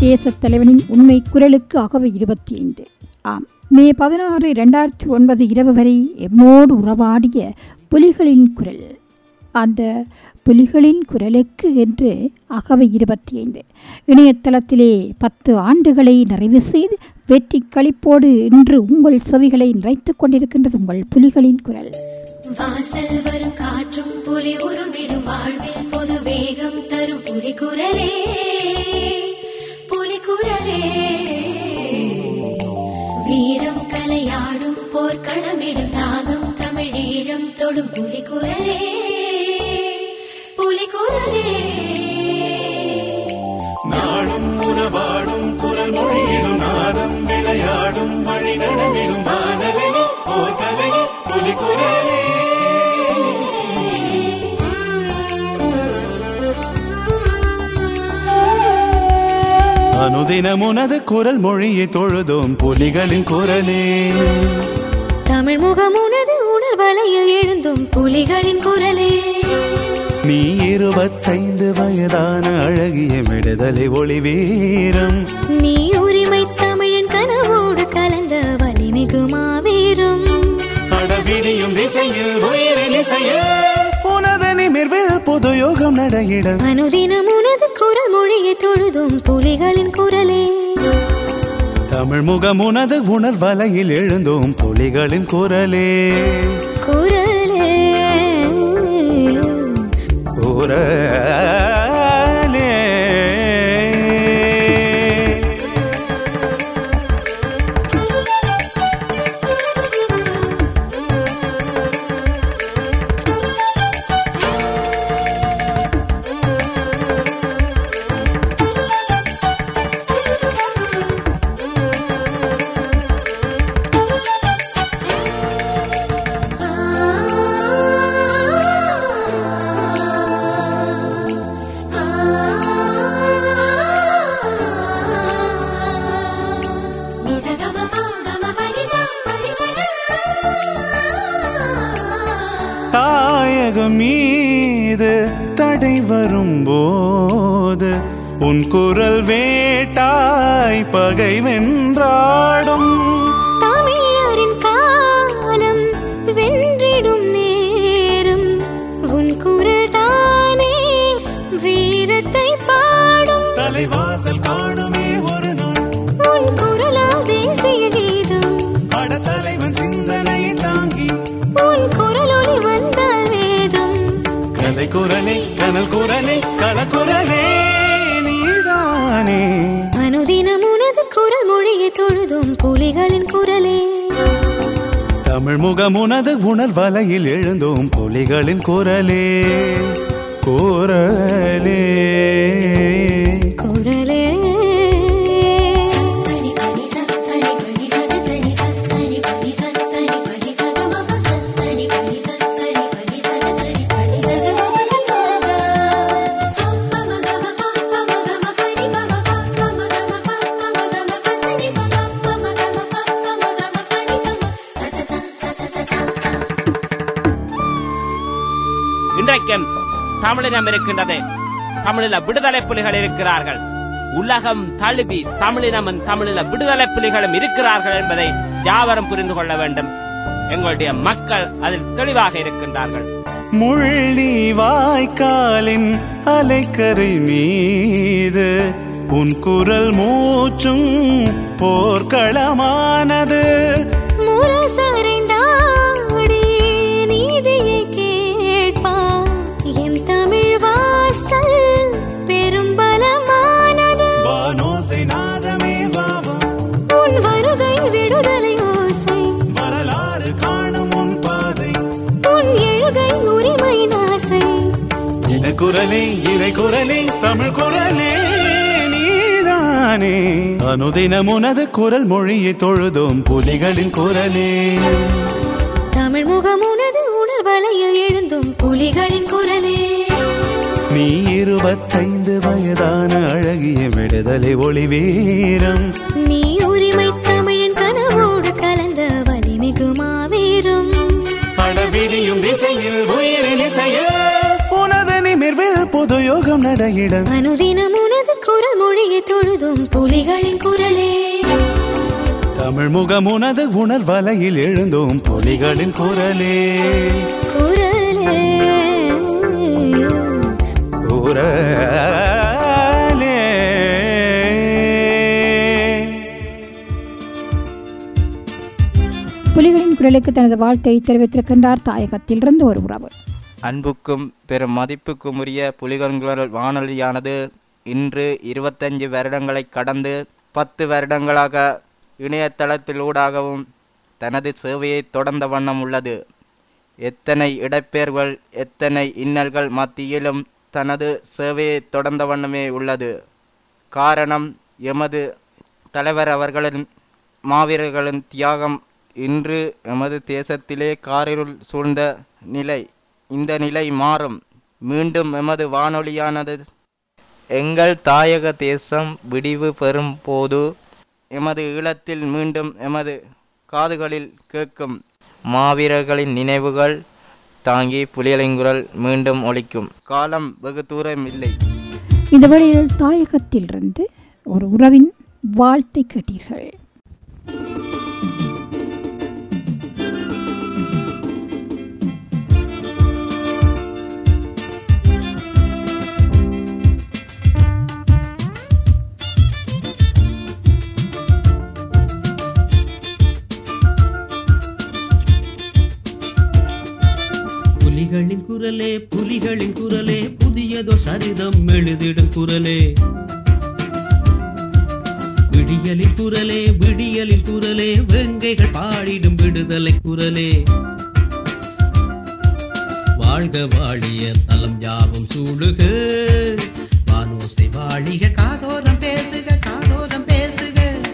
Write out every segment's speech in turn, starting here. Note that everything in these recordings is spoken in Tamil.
தேசத் தலைவனின் உண்மை குரலுக்கு அகவை இருபத்தி ஐந்து ஆம் மே பதினாறு இரண்டாயிரத்தி ஒன்பது இரவு வரை எம்மோடு உறவாடிய புலிகளின் குரல் அந்த புலிகளின் குரலுக்கு என்று அகவை இருபத்தி ஐந்து இணையதளத்திலே பத்து ஆண்டுகளை நிறைவு செய்து வெற்றி களிப்போடு இன்று உங்கள் செவிகளை நிறைத்துக் கொண்டிருக்கின்றது உங்கள் புலிகளின் குரல் வாசல் வரும் காற்றும் புலி உருமிடும் வாழ்வில் பொது வேகம் தரும் புலி குரலே புலி குரலே வீரம் கலையாடும் போர்க்களமிடும் தாகம் தமிழீழம் தொடும் புலி குரலே புலி குரலே நாடும் உறவாடும் குரல் மொழியிடும் நாதம் விளையாடும் வழி நடமிடும் மானலை போர்க்கலை புலி குரலே அனுதினம் உனது குரல் மொழியை தொழுதோம் புலிகளின் குரலே தமிழ் முகம் உனது உணர்வலையில் எழுந்தும் புலிகளின் குரலே நீ இருபத்தைந்து வயதான அழகிய விடுதலை ஒளி வீரம் நீ உரிமை தமிழின் கனவோடு கலந்த வலிமிகு மாவீரம் அடவிடியும் திசையில் உயிரின் இசையில் உனது நிமிர்வில் புது யோகம் நடையிட அனுதினம் உனது குரல் மொழியை தொழுதும் புலிகளின் குரலே தமிழ் முகம் உனது உணர்வலையில் எழுந்தோம் புலிகளின் குரலே குரலே குரலே தாயகம் மீது தடை வரும்போது உன் குரல் வேட்டாய் பகை வென்றாடும் தமிழரின் காலம் வென்றிடும் நேரம் உன் குரல் தானே வீரத்தை பாடும் தலைவாசல் காணுமே ஒரு நாள் உன் குரலால் தேசிய கீதம் பட தலைவன் சிந்தனை தாங்கி உன் குரலொலி வந்தால் வேதம் கலை குரலே கனல் குரலே களக்குரலே நீதானே அனுதினம் உனது குரல் மொழியை தொழுதும் புலிகளின் குரலே தமிழ் முகம் உனது உணர்வலையில் எழுந்தோம் புலிகளின் குரலே குரலே குரலே இன்றைக்கும் தமிழினம் இருக்கின்றது தமிழில விடுதலை புலிகள் இருக்கிறார்கள் உலகம் தழுவி தமிழினமும் தமிழில விடுதலை புலிகளும் இருக்கிறார்கள் என்பதை யாவரும் புரிந்து கொள்ள வேண்டும் எங்களுடைய மக்கள் அதில் தெளிவாக இருக்கின்றார்கள் முள்ளி வாய்க்காலின் அலைக்கரை மீது உன் குரல் மூச்சும் போர்க்களமானது முரசறைந்தாடி நீதியை கேட்பார் எம் தமிழ் வாசல் பெரும் பலமானது வானோசை நாதமே பாவம் உன் வருகை விடுதலை ஓசை வரலாறு காணும் உன் பாதை உன் எழுகை உரிமை நாசை இன குரலே இறை குரலே தமிழ் குரலே நீதானே அனுதினம் உனது குரல் மொழியை தொழுதோம் புலிகளின் குரலே தமிழ் முகம் உனது உணர்வலையில் எழுந்தும் புலிகளின் குரலே நீ இருபத்தைந்து வயதான அழகிய விடுதலை ஒளி வீரம் நீ உரிமை தமிழின் கனவோடு கலந்த வலிமிகு மாவீரம் அடவிடியும் திசையில் உயிரின் இசையில் உனது நிமிர்வில் புது யோகம் நடையிட அனுதினம் உனது குரல் மொழியை மொழியை தொழுதும் புலிகளின் குரலே தமிழ் முகம் உனது உணர்வலையில் எழுந்தோம் புலிகளின் குரலே குரலே குரலே புலிகளின் குரலுக்கு தனது வாழ்த்தை தெரிவித்திருக்கின்றார் தாயகத்திலிருந்து ஒரு உறவு அன்புக்கும் பெரும் மதிப்புக்கும் உரிய புலிகன்குரல் வானொலியானது இன்று இருபத்தஞ்சு வருடங்களை கடந்து பத்து வருடங்களாக இணையதளத்திலூடாகவும் தனது சேவையை தொடர்ந்த வண்ணம் உள்ளது எத்தனை இடப்பெயர்கள் எத்தனை இன்னல்கள் மத்தியிலும் தனது சேவையை தொடர்ந்த வண்ணமே உள்ளது காரணம் எமது தலைவர் அவர்களின் மாவீரர்களின் தியாகம் இன்று எமது தேசத்திலே காரிருள் சூழ்ந்த நிலை இந்த நிலை மாறும் மீண்டும் எமது வானொலியானது எங்கள் தாயக தேசம் விடிவு பெறும் போது எமது ஈழத்தில் மீண்டும் எமது காதுகளில் கேட்கும் மாவீரர்களின் நினைவுகள் தாங்கி புலியலிங்குரல் மீண்டும் ஒலிக்கும் காலம் வெகு தூரம் இல்லை இந்த வழியில் தாயகத்திலிருந்து ஒரு உறவின் வாழ்த்தை கேட்டீர்கள் புலிகளின் குரலே புலிகளின் குரலே புதியதோ சரிதம் எழுதிடும் குரலே விடியலின் குரலே விடியலின் குரலே வெங்கைகள் பாடிடும் விடுதலை குரலே வாழ்க வாழிய தலம் யாவும் சூடுக வானோசை வாழிக காதோரம் பேசுக காதோரம் பேசுக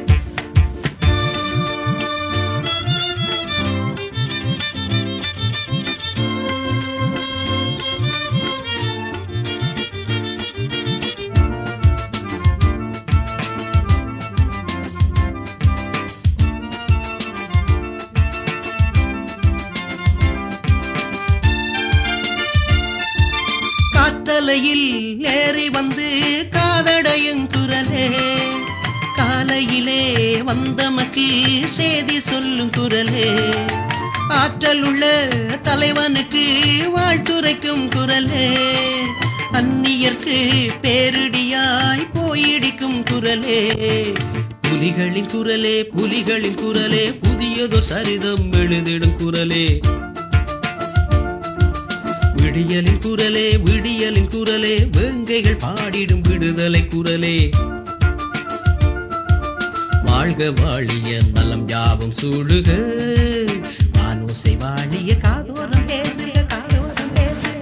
காற்றலையில் ஏறி வந்து காதடையும் குரலே காலையிலே வந்தமக்கு செய்தி சொல்லும் குரலே ஆற்றல் உள்ள தலைவனுக்கு வாழ்த்துரைக்கும் குரலே அந்நியர்க்கு பேரிடியாய் போயிடிக்கும் குரலே புலிகளின் குரலே புலிகளின் குரலே புதியதொரு சரிதம் எழுதிடும் குரலே விடியலின் குரலே விடியலின் குரலே வேங்கைகள் பாடிடும் விடுதலை குரலே வாழ்க வாழிய நலம் யாவும் சூடுக வானோசை வாழிய காதோரம் பேசுக காதோரம் பேசுக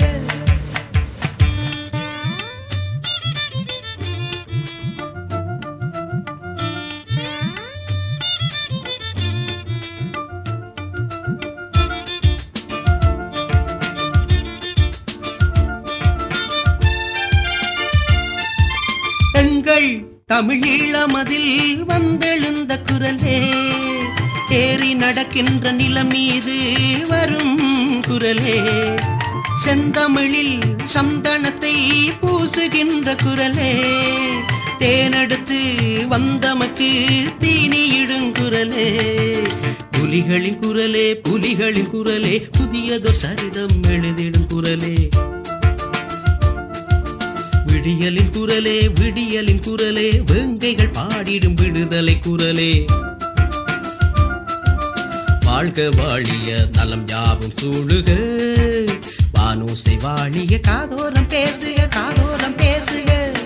எங்கள் தமிழீழமதில் வந்தெழுந்த குரலே ஏறி நடக்கின்ற நிலம் மீது வரும் குரலே செந்தமிழில் சந்தனத்தை பூசுகின்ற குரலே தேனெடுத்து வந்தமக்கு தீனியிடும் குரலே புலிகளின் குரலே புலிகளின் குரலே புதியதொரு சரிதம் எழுதிடும் குரலே விடியலின் குரலே விடியலின் குரலே வேங்கைகள் பாடிடும் விடுதலை குரலே வாழ்க வாழிய நலம் யாவும் சூழுக வானூசை வாழிய காதோரம் பேசுக காதோரம் பேசுக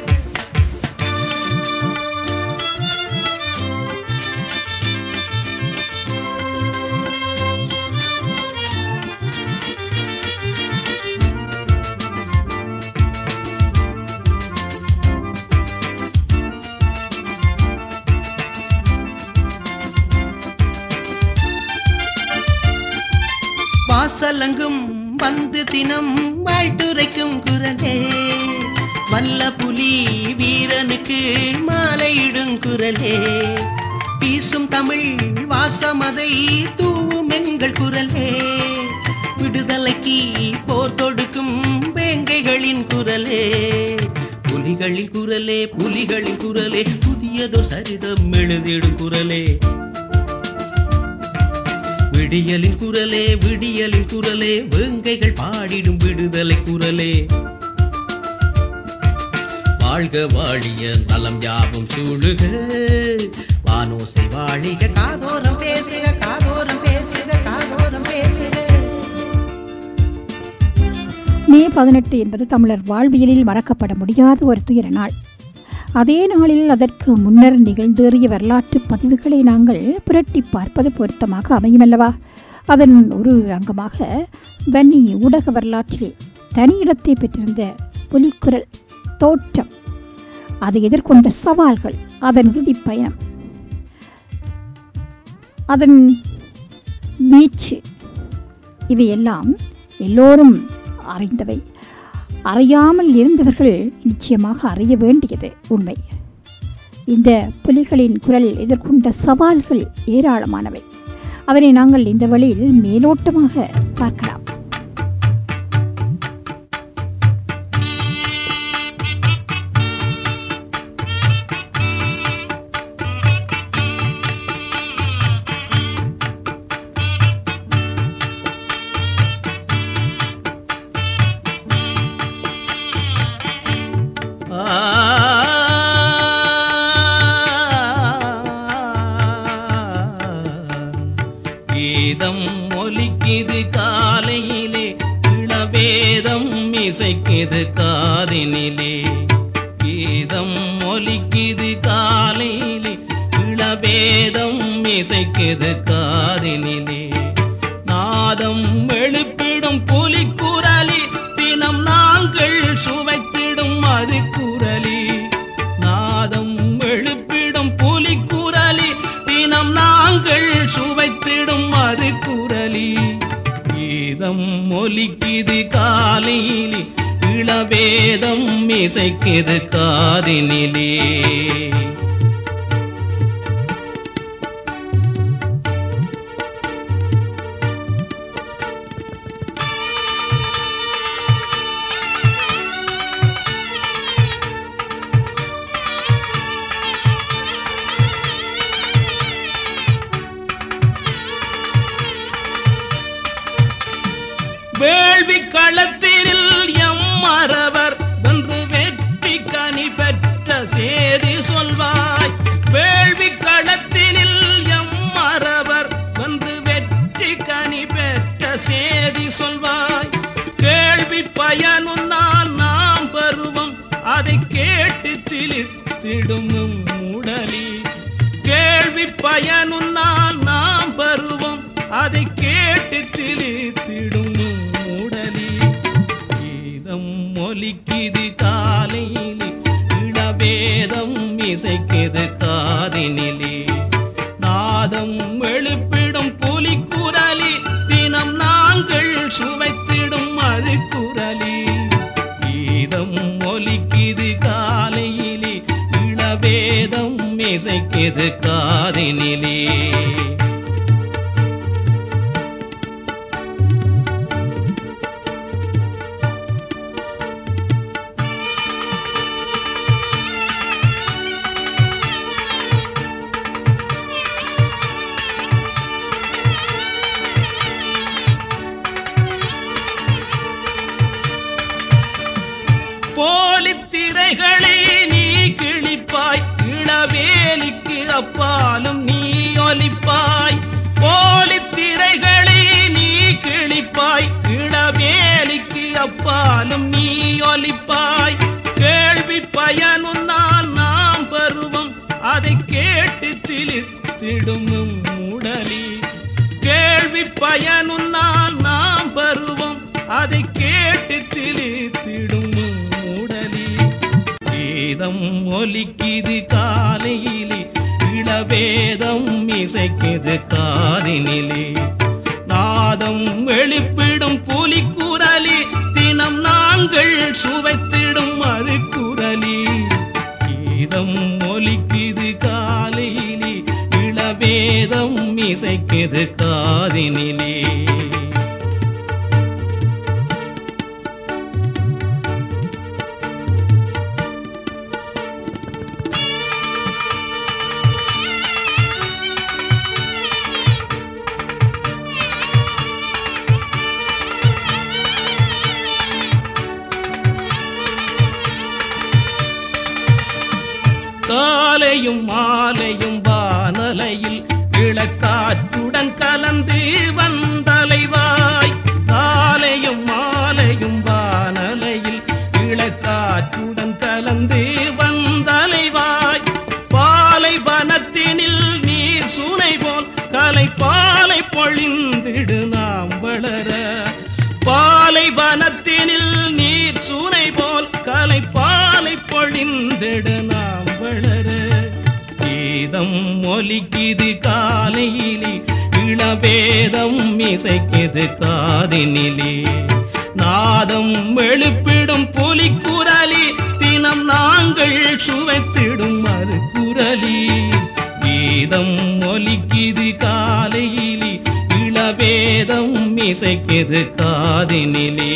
வாசலங்கும் வந்து தினம் வாழ்த்துரைக்கும் குரலே வல்ல புலி வீரனுக்கு மாலையிடும் குரலே வீசும் தமிழ் வாசமதை தூவும் எங்கள் குரலே விடுதலைக்கு போர் தொடுக்கும் வேங்கைகளின் குரலே புலி புலிகளின் குரலே புலிகளின் குரலே புதியதோ சரிதம் எழுதிடும் குரலே விடியலின் குரலே விடியலின் குரலே வேங்கைகள் பாடிடும் விடுதலை குரலே வாழ்க வாழிய நலம் யாவும் சூழுக வானோசை வாழிக காதோரம் பேசுக காதோரம் பேசுக காதோரம் பேசுக மே பதினெட்டு என்பது தமிழர் வாழ்வியலில் மறக்கப்பட முடியாத ஒரு துயர நாள் அதே நாளில் அதற்கு முன்னர் நிகழ்ந்தேறிய வரலாற்று பதிவுகளை நாங்கள் புரட்டி பார்ப்பது பொருத்தமாக அமையுமல்லவா அதன் ஒரு அங்கமாக வன்னி ஊடக வரலாற்றில் தனி இடத்தை பெற்றிருந்த புலிக்குரல் தோற்றம் அது எதிர்கொண்ட சவால்கள் அதன் இறுதிப் பயணம் அதன் மீட்சி இவையெல்லாம் எல்லோரும் அறிந்தவை அறியாமல் இருந்தவர்கள் நிச்சயமாக அறிய வேண்டியது உண்மை இந்த புலிகளின் குரல் எதிர்கொண்ட சவால்கள் ஏராளமானவை அதனை நாங்கள் இந்த வழியில் மேலோட்டமாக பார்க்கலாம் கீதம் ஒலிக்குது காலையிலே இளவேதம் இசைக்குது காதினிலே கீதம் ஒலிக்குது காலையிலே இளவேதம் இசைக்குது காதினிலே நாதம் எழுப்பிடும் புலிக்குரலி தினம் நாங்கள் சுவைத்திடும் அது குரலி நாதம் எழுப்பிடும் புலிக்குரலி தினம் நாங்கள் சுவைத்திடும் அது குரலி கீதம் ஒலிக்குது காலையிலே இளவேதம் இசைக்குது காதினிலே வேள்வி களத்தினில் எம் மறவர் வந்து வெற்றி கனி பெற்ற சேதி சொல்வாய் வேள்வி களத்தினில் எம் மறவர் வந்து வெற்றி கனி பெற்ற சேதி சொல்வாய் கேள்வி பயனுன்னால் நாம் பருவம் அதை கேட்டு சிலித்திடும் உடலி கேள்வி பயனுன்னால் நாம் பருவம் அதை கேட்டு சிலித்திடும் உடலி கீதம் ஒலிக்குது காலையிலே இளவேதம் இசைக்குது காதினிலே நாதம் எழுப்பிடும் புலிக்குரலி தினம் நாங்கள் சுவைத்திடும் அது குரலி கீதம் ஒலிக்குது காலையிலே இளவேதம் இசைக்குது காதினிலே போலித் திரைகளை நீ கிழிப்பாய் இளவேலிக்கு அப்பாலும் நீ ஒலிப்பாய் போலித் திரைகளை நீ கிழிப்பாய் இளவேலிக்கு அப்பாலும் நீ ஒலிப்பாய் கேள்வி பயனுன்னால் நாம் பருவம் அதை கேட்டு சிலித்திடும் உடலி கேள்வி பயனுன்னால் நாம் பருவம் அதை கேட்டு சிலித்திடும் உடலி கீதம் ஒலிக்குது காலையிலே இளவேதம் இசைக்குது காதினிலே நாதம் எழுப்பிடும் புலிக்குரலி தினம் நாங்கள் சுவைத்திடும் அது குரலி கீதம் ஒலிக்குது காலையிலே இளவேதம் இசைக்குது காதினிலே காலையும் மாலையும் வானலையில் இளக்காற்றுடன் கலந்து வந்தலைவாய் காலையும் மாலையும் வானலையில் இளக்காற்றுடன் கலந்து வந்தலைவாய் பாலை வனத்தினில் நீர் சூனை போல் கலை பாலை பொழிந்திடு நாம் வளர பாலை வனத்தினில் நீர் சூனை போல் கலை பாலை பொழிந்திடு நாம் வளர கீதம் ஒலிக்குது காலையிலே இளவேதம் இசைக்குது காதினிலே நாதம் எழுப்பிடும் புலிக்குரலி தினம் நாங்கள் சுவைத்திடும் மறுகுரலி கீதம் ஒலிக்குது காலையிலே இளவேதம் இசைக்குது காதினிலே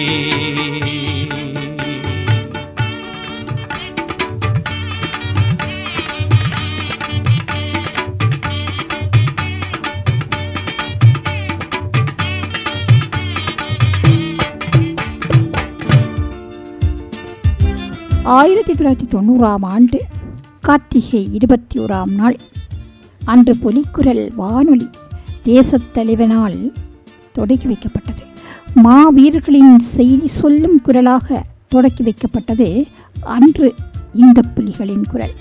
ஆயிரத்தி தொள்ளாயிரத்தி தொண்ணூறாம் ஆண்டு கார்த்திகை இருபத்தி ஓராம் நாள் அன்று பொலிக்குரல் வானொலி தேசத் தலைவனால் தொடக்கி வைக்கப்பட்டது மாவீரர்களின் செய்தி சொல்லும் குரலாக தொடக்கி வைக்கப்பட்டது அன்று இந்த புலிகளின் குரல்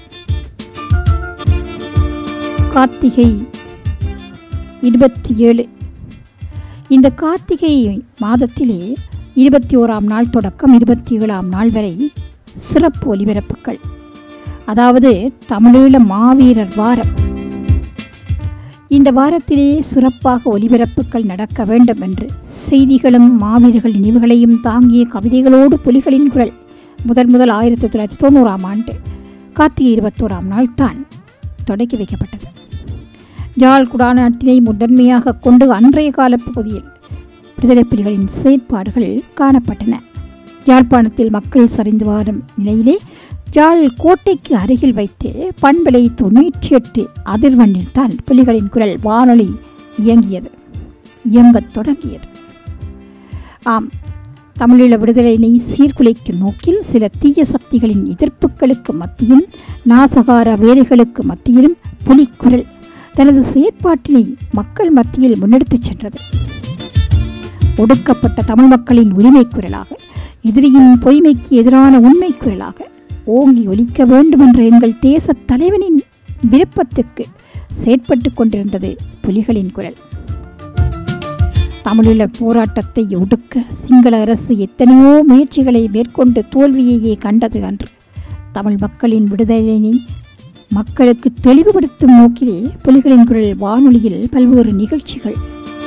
கார்த்திகை இருபத்தி ஏழு இந்த கார்த்திகை மாதத்திலே இருபத்தி ஓராம் நாள் தொடக்கம் இருபத்தி ஏழாம் நாள் வரை சிறப்பு ஒலிபரப்புகள் அதாவது தமிழீழ மாவீரர் வாரம் இந்த வாரத்திலே சிறப்பாக ஒலிபரப்புகள் நடக்க வேண்டும் என்று செய்திகளும் மாவீரர்கள் நினைவுகளையும் தாங்கிய கவிதைகளோடு புலிகளின் குரல் முதன் முதல் ஆயிரத்தி தொள்ளாயிரத்தி தொண்ணூறாம் ஆண்டு கார்த்திகை இருபத்தோராம் நாள் தான் தொடக்கி வைக்கப்பட்டது யாழ் குடாநாட்டினை முதன்மையாக கொண்டு அன்றைய கால பகுதியில் விடுதலை புலிகளின் செயற்பாடுகள் காணப்பட்டன யாழ்ப்பாணத்தில் மக்கள் சரிந்து வரும் நிலையிலே யாழ் கோட்டைக்கு அருகில் வைத்து பண்பலை தொண்ணூற்றி எட்டு அதிர்வெண்ணில் தான் புலிகளின் குரல் வானொலி இயங்கியது இயங்கத் தொடங்கியது ஆம் தமிழீழ விடுதலையினை சீர்குலைக்கும் நோக்கில் சில தீய சக்திகளின் எதிர்ப்புகளுக்கு மத்தியிலும் நாசகார வேலைகளுக்கு மத்தியிலும் புலிக்குரல் தனது செயற்பாட்டினை மக்கள் மத்தியில் முன்னெடுத்துச் சென்றது ஒடுக்கப்பட்ட தமிழ் மக்களின் உரிமை குரலாக எதிரியின் பொய்மைக்கு எதிரான உண்மை குரலாக ஓங்கி ஒலிக்க வேண்டும் என்ற எங்கள் தேச தலைவனின் விருப்பத்துக்கு செயற்பட்டு கொண்டிருந்தது புலிகளின் குரல் தமிழீழ போராட்டத்தை ஒடுக்க சிங்கள அரசு எத்தனையோ முயற்சிகளை மேற்கொண்டு தோல்வியையே கண்டது அன்று தமிழ் மக்களின் விடுதலையினை மக்களுக்கு தெளிவுபடுத்தும் நோக்கிலே புலிகளின் குரல் வானொலியில் பல்வேறு நிகழ்ச்சிகள்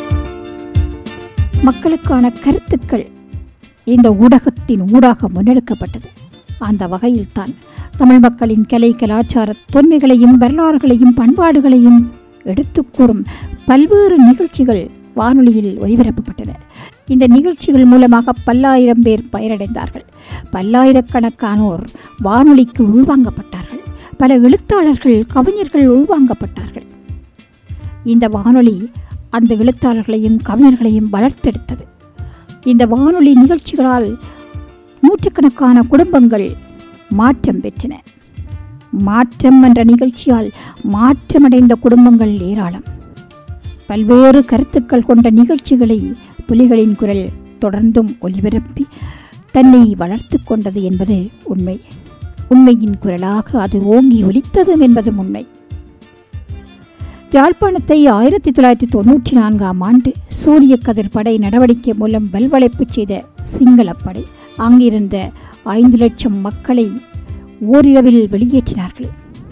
மக்களுக்கான கருத்துக்கள் இந்த ஊடகத்தின் ஊடாக முன்னெடுக்கப்பட்டது அந்த வகையில்தான் தமிழ் மக்களின் கலை கலாச்சார தொன்மைகளையும் வரலாறுகளையும் பண்பாடுகளையும் எடுத்துக் கூறும் பல்வேறு நிகழ்ச்சிகள் வானொலியில் ஒலிபரப்பப்பட்டன இந்த நிகழ்ச்சிகள் மூலமாக பல்லாயிரம் பேர் பயனடைந்தார்கள் பல்லாயிரக்கணக்கானோர் வானொலிக்கு உள்வாங்கப்பட்டார்கள் பல எழுத்தாளர்கள் கவிஞர்கள் உள்வாங்கப்பட்டார்கள் இந்த வானொலி அந்த எழுத்தாளர்களையும் கவிஞர்களையும் வளர்த்தெடுத்தது இந்த வானொலி நிகழ்ச்சிகளால் நூற்றுக்கணக்கான குடும்பங்கள் மாற்றம் பெற்றன மாற்றம் என்ற நிகழ்ச்சியால் மாற்றமடைந்த குடும்பங்கள் ஏராளம் பல்வேறு கருத்துக்கள் கொண்ட நிகழ்ச்சிகளை புலிகளின் குரல் தொடர்ந்தும் ஒலிபரப்பி தன்னை வளர்த்து கொண்டது என்பது உண்மை உண்மையின் குரலாக அது ஓங்கி ஒலித்ததும் என்பதும் உண்மை யாழ்ப்பாணத்தை ஆயிரத்தி தொள்ளாயிரத்தி தொண்ணூற்றி நான்காம் ஆண்டு சூரிய கதிர் படை நடவடிக்கை மூலம் வல்வளைப்பு செய்த சிங்களப்படை அங்கிருந்த ஐந்து லட்சம் மக்களை ஓரிரவில் வெளியேற்றினார்கள்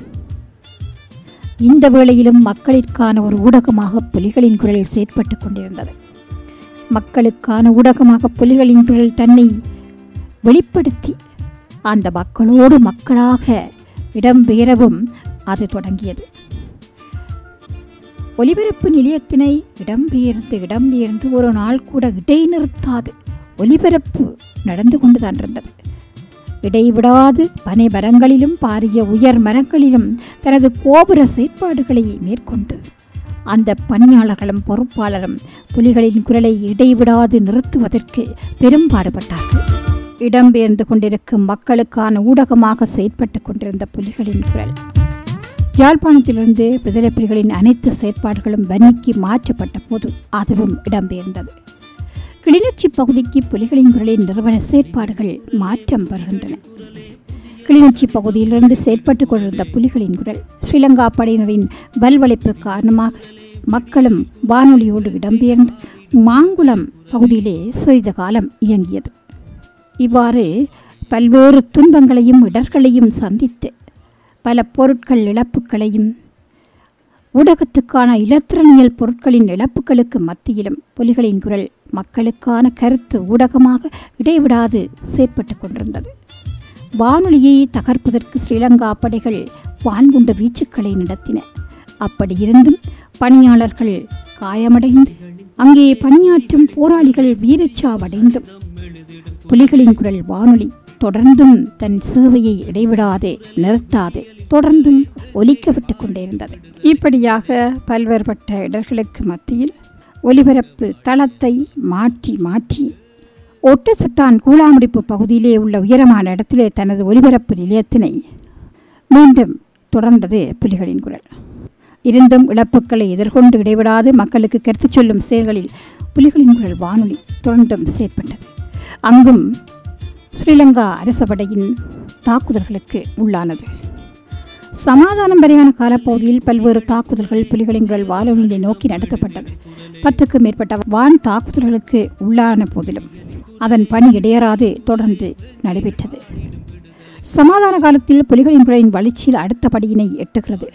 இந்த வேளையிலும் மக்களிற்கான ஒரு ஊடகமாக புலிகளின் குரல் செயற்பட்டு கொண்டிருந்தது மக்களுக்கான ஊடகமாக புலிகளின் குரல் தன்னை வெளிப்படுத்தி அந்த மக்களோடு மக்களாக இடம்பெயரவும் அது தொடங்கியது ஒலிபரப்பு நிலையத்தினை இடம்பெயர்ந்து இடம்பெயர்ந்து ஒரு நாள் கூட இடைநிறுத்தாது ஒலிபரப்பு நடந்து கொண்டுதான் இருந்தது இடைவிடாது பனை மரங்களிலும் பாரிய உயர் மரங்களிலும் தனது கோபுர செயற்பாடுகளை மேற்கொண்டு அந்த பணியாளர்களும் பொறுப்பாளரும் புலிகளின் குரலை இடைவிடாது நிறுத்துவதற்கு பெரும்பாடுபட்டார்கள் இடம்பெயர்ந்து கொண்டிருக்கும் மக்களுக்கான ஊடகமாக செயற்பட்டு கொண்டிருந்த புலிகளின் குரல் யாழ்ப்பாணத்திலிருந்து விடுதலை புலிகளின் அனைத்து செயற்பாடுகளும் வன்னிக்கு மாற்றப்பட்ட போது அதுவும் இடம்பெயர்ந்தது கிளிநொச்சி பகுதிக்கு புலிகளின் குரலின் நிறுவன செயற்பாடுகள் மாற்றம் பெறுகின்றன கிளிநொச்சி பகுதியிலிருந்து செயற்பட்டுக் கொண்டிருந்த புலிகளின் குரல் ஸ்ரீலங்கா படையினரின் வல்வளைப்பு காரணமாக மக்களும் வானொலியோடு இடம்பெயர்ந்து மாங்குளம் பகுதியிலே சிறிது காலம் இயங்கியது இவ்வாறு பல்வேறு துன்பங்களையும் இடர்களையும் சந்தித்து பல பொருட்கள் இழப்புகளையும் ஊடகத்துக்கான இலத்திரனியல் பொருட்களின் இழப்புகளுக்கு மத்தியிலும் புலிகளின் குரல் மக்களுக்கான கருத்து ஊடகமாக இடைவிடாது செயற்பட்டு கொண்டிருந்தது வானொலியை தகர்ப்பதற்கு ஸ்ரீலங்கா படைகள் வான்குண்டு வீச்சுக்களை நடத்தின அப்படி இருந்தும் பணியாளர்கள் காயமடைந்து அங்கே பணியாற்றும் போராளிகள் வீரச்சாவடைந்தும் புலிகளின் குரல் வானொலி தொடர்ந்தும் தன் சேவையை இடைவிடாது நிறுத்தாது தொடர்ந்தும் ஒலிக்க விட்டு கொண்டிருந்தது இப்படியாக பல்வேறுபட்ட இடர்களுக்கு மத்தியில் ஒலிபரப்பு தளத்தை மாற்றி மாற்றி ஒட்டு சுட்டான் கூழாமுடிப்பு பகுதியிலே உள்ள உயரமான இடத்திலே தனது ஒலிபரப்பு நிலையத்தினை மீண்டும் தொடர்ந்தது புலிகளின் குரல் இருந்தும் இழப்புக்களை எதிர்கொண்டு இடைவிடாது மக்களுக்கு கருத்து சொல்லும் செயல்களில் புலிகளின் குரல் வானொலி தொடர்ந்தும் செயற்பட்டது அங்கும் ஸ்ரீலங்கா அரசபடையின் தாக்குதல்களுக்கு உள்ளானது சமாதானம் வரையான காலப்பகுதியில் பல்வேறு தாக்குதல்கள் புலிகளின் குரல் வானொலியை நோக்கி நடத்தப்பட்டது பத்துக்கும் மேற்பட்ட வான் தாக்குதல்களுக்கு உள்ளான போதிலும் அதன் பணி இடையறாது தொடர்ந்து நடைபெற்றது சமாதான காலத்தில் புலிகளின் குரலின் வளர்ச்சியில் அடுத்த படியினை எட்டுகிறது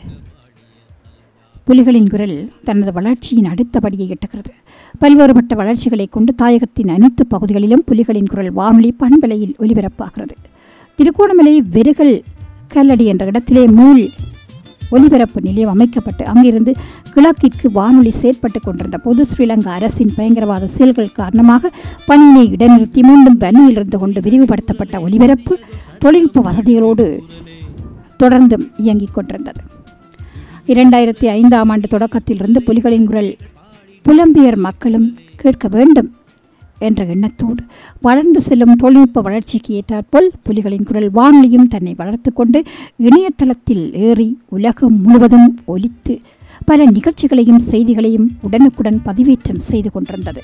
புலிகளின் குரல் தனது வளர்ச்சியின் அடுத்த படியை எட்டுகிறது பல்வேறுபட்ட வளர்ச்சிகளை கொண்டு தாயகத்தின் அனைத்து பகுதிகளிலும் புலிகளின் குரல் வானொலி பண்பலையில் ஒலிபரப்பாகிறது திருகோணமலை வெறுகல் கல்லடி என்ற இடத்திலே மூல் ஒலிபரப்பு நிலையம் அமைக்கப்பட்டு அங்கிருந்து கிழக்கிற்கு வானொலி செயற்பட்டு கொண்டிருந்த போது ஸ்ரீலங்கா அரசின் பயங்கரவாத செயல்கள் காரணமாக பணியை இடைநிறுத்தி மீண்டும் பணியில் இருந்து கொண்டு விரிவுபடுத்தப்பட்ட ஒலிபரப்பு தொழில்நுட்ப வசதிகளோடு தொடர்ந்தும் இயங்கிக் கொண்டிருந்தது இரண்டாயிரத்தி ஐந்தாம் ஆண்டு தொடக்கத்திலிருந்து புலிகளின் குரல் புலம்பியர் மக்களும் கேட்க வேண்டும் என்ற எண்ணத்தோடு வளர்ந்து செல்லும் தொழில்நுட்ப வளர்ச்சிக்கு ஏற்றாற்போல் புலிகளின் குரல் வானொலியும் தன்னை வளர்த்து கொண்டு இணையதளத்தில் ஏறி உலகம் முழுவதும் ஒலித்து பல நிகழ்ச்சிகளையும் செய்திகளையும் உடனுக்குடன் பதிவேற்றம் செய்து கொண்டிருந்தது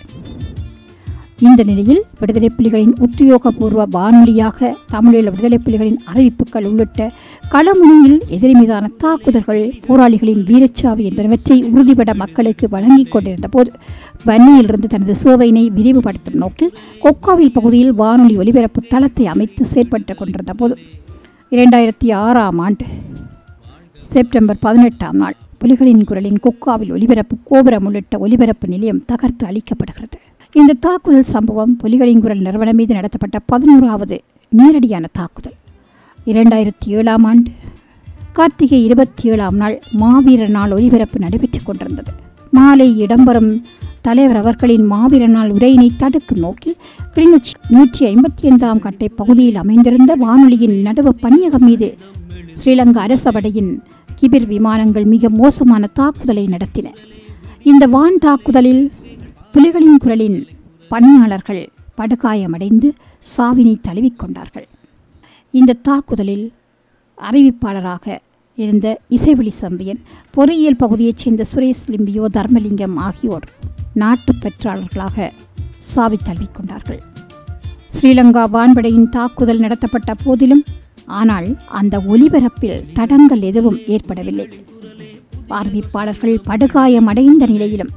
இந்த நிலையில் விடுதலை புலிகளின் உத்தியோகபூர்வ வானொலியாக தமிழீழ விடுதலை புலிகளின் அறிவிப்புகள் உள்ளிட்ட களமுனையில் எதிரி மீதான தாக்குதல்கள் போராளிகளின் வீரச்சாவி என்பனவற்றை உறுதிபட மக்களுக்கு வழங்கிக் கொண்டிருந்த போது வன்னியிலிருந்து தனது சேவையினை விரிவுபடுத்தும் நோக்கில் கொக்காவில் பகுதியில் வானொலி ஒலிபரப்பு தளத்தை அமைத்து செயற்பட்டுக் கொண்டிருந்த போது இரண்டாயிரத்தி ஆறாம் ஆண்டு செப்டம்பர் பதினெட்டாம் நாள் புலிகளின் குரலின் கொக்காவில் ஒலிபரப்பு கோபுரம் உள்ளிட்ட ஒலிபரப்பு நிலையம் தகர்த்து அளிக்கப்படுகிறது இந்த தாக்குதல் சம்பவம் புலிகளின் குரல் நிறுவனம் மீது நடத்தப்பட்ட பதினோராவது நேரடியான தாக்குதல் இரண்டாயிரத்தி ஏழாம் ஆண்டு கார்த்திகை இருபத்தி ஏழாம் நாள் மாவீரர் நாள் ஒலிபரப்பு நடைபெற்றுக் கொண்டிருந்தது மாலை இடம்பெறும் தலைவர் அவர்களின் மாவீரர் நாள் உரையினை தடுக்கும் நோக்கில் கிளிநொச்சி நூற்றி ஐம்பத்தி ஐந்தாம் கட்டை பகுதியில் அமைந்திருந்த வானொலியின் நடுவ பணியகம் மீது ஸ்ரீலங்கா அரசபடையின் கிபிர் விமானங்கள் மிக மோசமான தாக்குதலை நடத்தின இந்த வான் தாக்குதலில் புலிகளின் குரலின் பணியாளர்கள் படுகாயமடைந்து சாவினை தழுவிக்கொண்டார்கள் இந்த தாக்குதலில் அறிவிப்பாளராக இருந்த இசைவெளி சம்பியன் பொறியியல் பகுதியைச் சேர்ந்த சுரேஷ் லிம்பியோ தர்மலிங்கம் ஆகியோர் நாட்டு பெற்றாளர்களாக சாவி தழுவிக்கொண்டார்கள் ஸ்ரீலங்கா வான்படையின் தாக்குதல் நடத்தப்பட்ட போதிலும் ஆனால் அந்த ஒலிபரப்பில் தடங்கள் எதுவும் ஏற்படவில்லை அறிவிப்பாளர்கள் படுகாயமடைந்த நிலையிலும்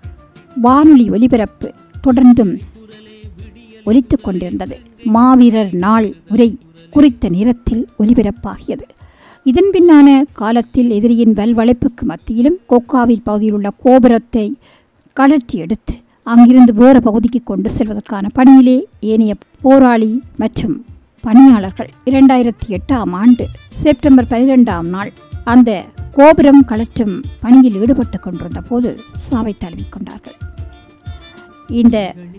வானொலி ஒலிபரப்பு தொடர்ந்தும் ஒலித்துக் கொண்டிருந்தது மாவீரர் நாள் உரை குறித்த நேரத்தில் ஒலிபரப்பாகியது இதன் பின்னான காலத்தில் எதிரியின் வல்வளைப்புக்கு மத்தியிலும் கோக்காவில் பகுதியில் உள்ள கோபுரத்தை கழற்றி எடுத்து அங்கிருந்து வேறு பகுதிக்கு கொண்டு செல்வதற்கான பணியிலே ஏனைய போராளி மற்றும் பணியாளர்கள் இரண்டாயிரத்தி எட்டாம் ஆண்டு செப்டம்பர் பனிரெண்டாம் நாள் அந்த கோபுரம் கலற்றும் பணியில் ஈடுபட்டு கொண்டிருந்த போது சாவை தழுவிக்கொண்டார்கள் இந்த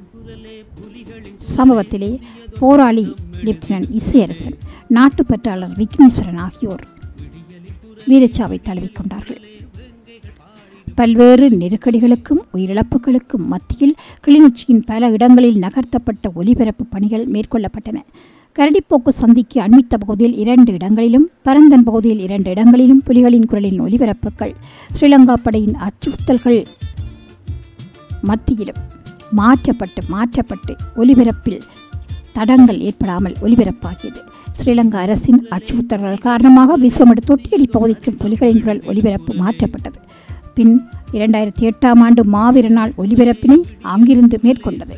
சம்பவத்திலே போராளி லெப்டினன்ட் இசையரசன் நாட்டுப்பற்றாளர் விக்னேஸ்வரன் ஆகியோர் வீரச்சாவை தழுவிக்கொண்டார்கள் பல்வேறு நெருக்கடிகளுக்கும் உயிரிழப்புகளுக்கும் மத்தியில் கிளிநொச்சியின் பல இடங்களில் நகர்த்தப்பட்ட ஒலிபரப்பு பணிகள் மேற்கொள்ளப்பட்டன கரடிப்போக்கு சந்திக்கு அண்மித்த பகுதியில் இரண்டு இடங்களிலும் பரந்தன் பகுதியில் இரண்டு இடங்களிலும் புலிகளின் குரலின் ஒலிபரப்புகள் ஸ்ரீலங்கா படையின் அச்சுறுத்தல்கள் மத்தியிலும் மாற்றப்பட்டு மாற்றப்பட்டு ஒலிபரப்பில் தடங்கள் ஏற்படாமல் ஒலிபரப்பாகியது ஸ்ரீலங்கா அரசின் அச்சுறுத்தல்கள் காரணமாக விஸ்வமடு தொட்டியடி பகுதிக்கும் புலிகளின் குரல் ஒலிபரப்பு மாற்றப்பட்டது பின் இரண்டாயிரத்தி எட்டாம் ஆண்டு மாவீர நாள் ஒலிபரப்பினை அங்கிருந்து மேற்கொண்டது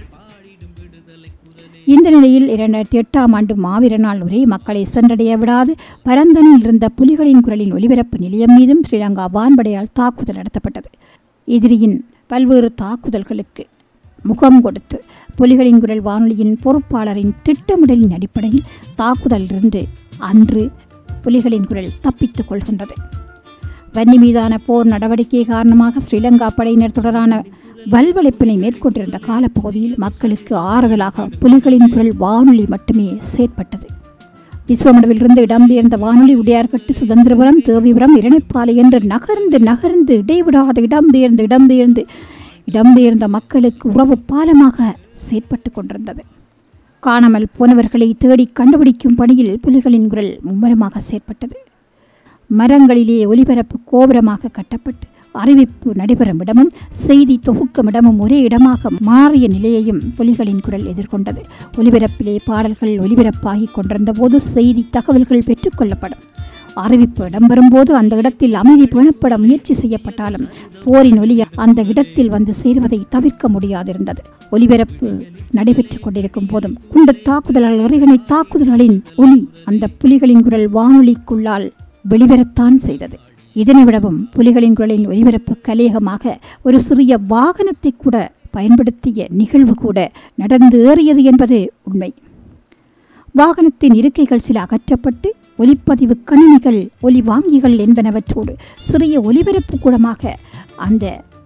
இந்த நிலையில் இரண்டாயிரத்தி எட்டாம் ஆண்டு மாவீர நாள் உரை மக்களை சென்றடைய விடாது பரந்தனில் இருந்த புலிகளின் குரலின் ஒலிபரப்பு நிலையம் மீதும் ஸ்ரீலங்கா வான்படையால் தாக்குதல் நடத்தப்பட்டது எதிரியின் பல்வேறு தாக்குதல்களுக்கு முகம் கொடுத்து புலிகளின் குரல் வானொலியின் பொறுப்பாளரின் திட்டமிடலின் அடிப்படையில் தாக்குதலிலிருந்து அன்று புலிகளின் குரல் தப்பித்துக் கொள்கின்றது வன்னி மீதான போர் நடவடிக்கை காரணமாக ஸ்ரீலங்கா படையினர் தொடரான வல்வளைப்பினை மேற்கொண்டிருந்த காலப்பகுதியில் மக்களுக்கு ஆறுதலாக புலிகளின் குரல் வானொலி மட்டுமே செயற்பட்டது விஸ்வமடுவிலிருந்து இடம்பெயர்ந்த வானொலி உடையார்கட்டு சுதந்திரபுரம் தேவிபுரம் இரணைப்பாலை என்று நகர்ந்து நகர்ந்து இடைவிடாது இடம்பெயர்ந்து இடம்பெயர்ந்து இடம்பெயர்ந்த மக்களுக்கு உறவு பாலமாக செயற்பட்டு கொண்டிருந்தது காணாமல் போனவர்களை தேடி கண்டுபிடிக்கும் பணியில் புலிகளின் குரல் மும்முரமாக செயற்பட்டது மரங்களிலே ஒலிபரப்பு கோபுரமாக கட்டப்பட்டு அறிவிப்பு நடைபெறும் இடமும் செய்தி தொகுக்கும் இடமும் ஒரே இடமாக மாறிய நிலையையும் புலிகளின் குரல் எதிர்கொண்டது ஒலிபரப்பிலே பாடல்கள் ஒலிபரப்பாகி கொண்டிருந்த போது செய்தி தகவல்கள் பெற்றுக்கொள்ளப்படும் அறிவிப்பு இடம்பெறும்போது அந்த இடத்தில் அமைதி பேணப்பட முயற்சி செய்யப்பட்டாலும் போரின் ஒலி அந்த இடத்தில் வந்து சேருவதை தவிர்க்க முடியாதிருந்தது ஒலிபரப்பு நடைபெற்றுக் கொண்டிருக்கும் போதும் குண்டு தாக்குதல்கள் இறைகணை தாக்குதல்களின் ஒலி அந்த புலிகளின் குரல் வானொலிக்குள்ளால் வெளிவரத்தான் செய்தது இதனை விடவும் புலிகளின் குரலின் ஒலிபரப்பு கலேகமாக ஒரு சிறிய வாகனத்தை கூட பயன்படுத்திய நிகழ்வு கூட நடந்து ஏறியது என்பது உண்மை வாகனத்தின் இருக்கைகள் சில அகற்றப்பட்டு ஒலிப்பதிவு கணினிகள் ஒலி வாங்கிகள் என்பனவற்றோடு சிறிய ஒலிபரப்பு கூடமாக அந்த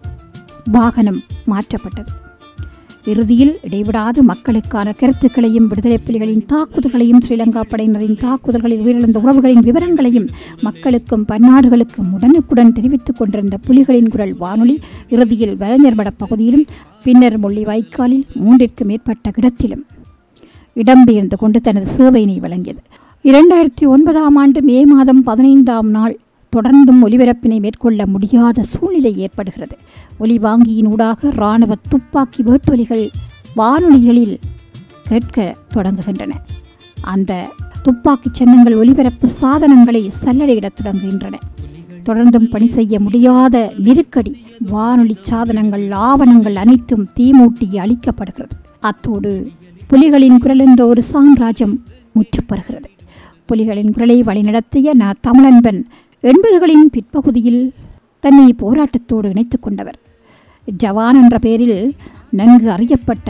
வாகனம் மாற்றப்பட்டது இறுதியில் இடைவிடாது மக்களுக்கான கருத்துக்களையும் விடுதலை புலிகளின் தாக்குதல்களையும் ஸ்ரீலங்கா படையினரின் தாக்குதல்களில் உயிரிழந்த உறவுகளின் விவரங்களையும் மக்களுக்கும் பன்னாடுகளுக்கும் உடனுக்குடன் தெரிவித்துக் கொண்டிருந்த புலிகளின் குரல் வானொலி இறுதியில் வலைஞர்மட பகுதியிலும் பின்னர் முள்ளி வாய்க்காலில் மூன்றிற்கு மேற்பட்ட இடத்திலும் இடம்பெயர்ந்து கொண்டு தனது சேவையினை வழங்கியது இரண்டாயிரத்தி ஒன்பதாம் ஆண்டு மே மாதம் பதினைந்தாம் நாள் தொடர்ந்தும் ஒலிபரப்பினை மேற்கொள்ள முடியாத சூழ்நிலை ஏற்படுகிறது ஒலி வாங்கியின் ஊடாக இராணுவ துப்பாக்கி வேட்டொலிகள் வானொலிகளில் கேட்க தொடங்குகின்றன அந்த துப்பாக்கி சின்னங்கள் ஒலிபரப்பு சாதனங்களை சல்லடையிடத் தொடங்குகின்றன தொடர்ந்தும் பணி செய்ய முடியாத நெருக்கடி வானொலி சாதனங்கள் ஆவணங்கள் அனைத்தும் தீமூட்டி அளிக்கப்படுகிறது அத்தோடு புலிகளின் குரல் என்ற ஒரு சாம்ராஜ்யம் முற்றுப்பெறுகிறது புலிகளின் குரலை வழிநடத்திய ந தமிழன்பன் எண்பதுகளின் பிற்பகுதியில் தன்னை போராட்டத்தோடு இணைத்துக் கொண்டவர் ஜவான் என்ற பெயரில் நன்கு அறியப்பட்ட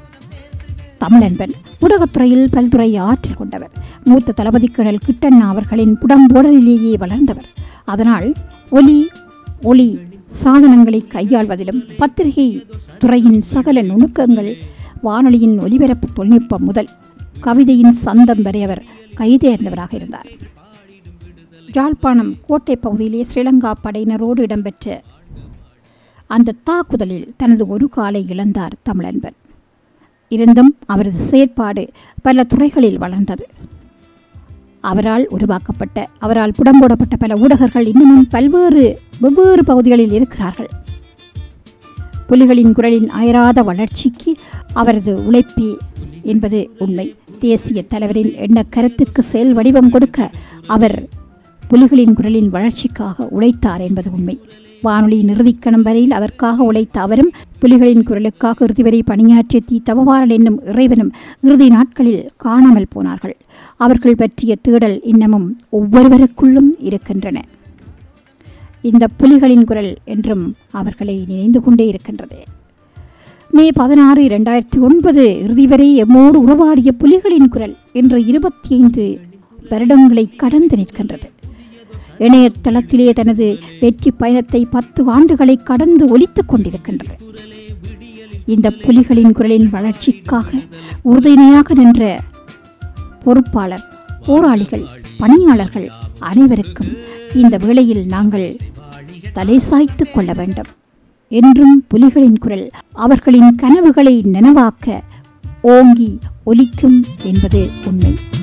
தமிழன்பன் ஊடகத்துறையில் பல்துறை ஆற்றல் கொண்டவர் மூத்த தளபதி கணல் கிட்டண்ணா அவர்களின் புடம்போடலிலேயே வளர்ந்தவர் அதனால் ஒலி ஒளி சாதனங்களை கையாள்வதிலும் பத்திரிகை துறையின் சகல நுணுக்கங்கள் வானொலியின் ஒலிபரப்பு தொழில்நுட்பம் முதல் கவிதையின் சந்தம் வரை அவர் கைதேர்ந்தவராக இருந்தார் யாழ்ப்பாணம் கோட்டை பகுதியிலே ஸ்ரீலங்கா படையினரோடு இடம்பெற்ற அந்த தாக்குதலில் தனது ஒரு காலை இழந்தார் தமிழன்பன் இருந்தும் அவரது செயற்பாடு பல துறைகளில் வளர்ந்தது அவரால் உருவாக்கப்பட்ட அவரால் புடம்போடப்பட்ட பல ஊடகர்கள் இன்னமும் பல்வேறு வெவ்வேறு பகுதிகளில் இருக்கிறார்கள் புலிகளின் குரலின் அயராத வளர்ச்சிக்கு அவரது உழைப்பே என்பது உண்மை தேசிய தலைவரின் எண்ண கருத்துக்கு செயல் வடிவம் கொடுக்க அவர் புலிகளின் குரலின் வளர்ச்சிக்காக உழைத்தார் என்பது உண்மை வானொலியின் இறுதிக்கணம் வரையில் அதற்காக உழைத்த அவரும் புலிகளின் குரலுக்காக இறுதி வரை பணியாற்றிய தி தவவாரல் என்னும் இறைவனும் இறுதி நாட்களில் காணாமல் போனார்கள் அவர்கள் பற்றிய தேடல் இன்னமும் ஒவ்வொருவருக்குள்ளும் இருக்கின்றன இந்த புலிகளின் குரல் என்றும் அவர்களை நினைந்து கொண்டே இருக்கின்றது மே பதினாறு இரண்டாயிரத்தி ஒன்பது இறுதி வரை எம்மோடு உறவாடிய புலிகளின் குரல் என்ற இருபத்தி ஐந்து வருடங்களை கடந்து நிற்கின்றது இணையதளத்திலே தனது வெற்றி பயணத்தை பத்து ஆண்டுகளை கடந்து ஒலித்துக் கொண்டிருக்கின்றது இந்த புலிகளின் குரலின் வளர்ச்சிக்காக உறுதுணையாக நின்ற பொறுப்பாளர் போராளிகள் பணியாளர்கள் அனைவருக்கும் இந்த வேளையில் நாங்கள் தலை சாய்த்துக் கொள்ள வேண்டும் என்றும் புலிகளின் குரல் அவர்களின் கனவுகளை நனவாக்க ஓங்கி ஒலிக்கும் என்பது உண்மை